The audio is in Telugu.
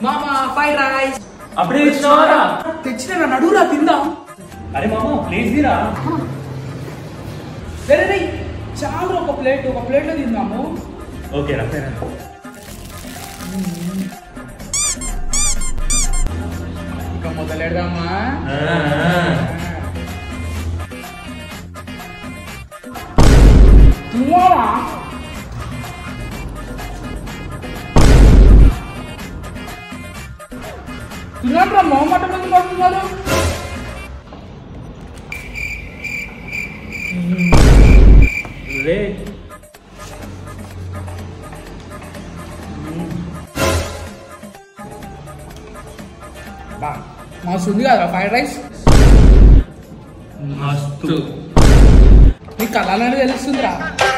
మామా ఫ్రైడ్ రైస్ అప్పుడే ఇచ్చినావారా తెచ్చిన నడురా తిందాం అరే మామ ప్లీజ్ తీరా వేరే రే చాలు ఒక ప్లేట్ ఒక ప్లేట్ లో తిందాము ఓకే రా ఇక మొదలెడదామా తిన్నావా తిన్నారా మొహమాట ఎందుకు వస్తున్నారు రే బా మస్తు ఉంది కదా ఫ్రైడ్ రైస్ మస్తు నీ కళ్ళనే తెలుస్తుందిరా